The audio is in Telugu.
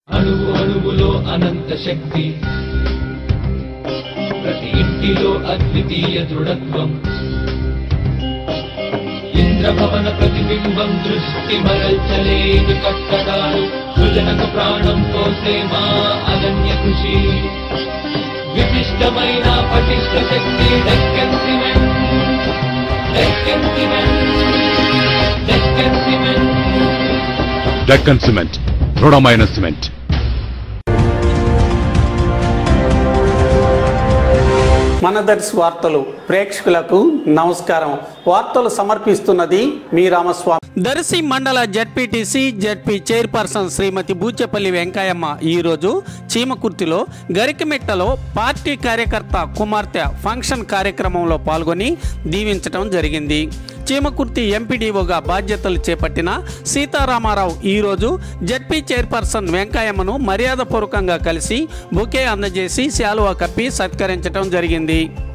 అణువు అణువులో అనంత శక్తి ప్రతి ఇంటిలో అద్వితీయ దృఢత్వం ఇంద్రభవన ప్రతిబింబం దృష్టి మరల్చలేని కట్టడాలు సృజనకు ప్రాణం పోసే మా అనన్య కృషి విశిష్టమైన పటిష్ట శక్తి Deccan cement Deccan cement Deccan cement Deccan cement దృఢమైన సిమెంట్ మనదర్శి వార్తలు ప్రేక్షకులకు నమస్కారం వార్తలు సమర్పిస్తున్నది మీ రామస్వామి దర్శి మండల ZPTC ZP chairperson Shrimati Buchepalli Venkayamma ఈరోజు చీమకుర్తిలో గరికమిట్టలో పార్టీ కార్యకర్త కుమార్తె ఫంక్షన్ కార్యక్రమంలో పాల్గొని దీవించడం జరిగింది చీమకుర్తి ఎంపీడీఓగా బాధ్యతలు చేపట్టిన సీతారామారావు ఈరోజు జడ్పీ చైర్పర్సన్ వెంకయ్యమ్మను మర్యాదపూర్వకంగా కలిసి బుకే అందజేసి శాలువా కప్పి సత్కరించడం జరిగింది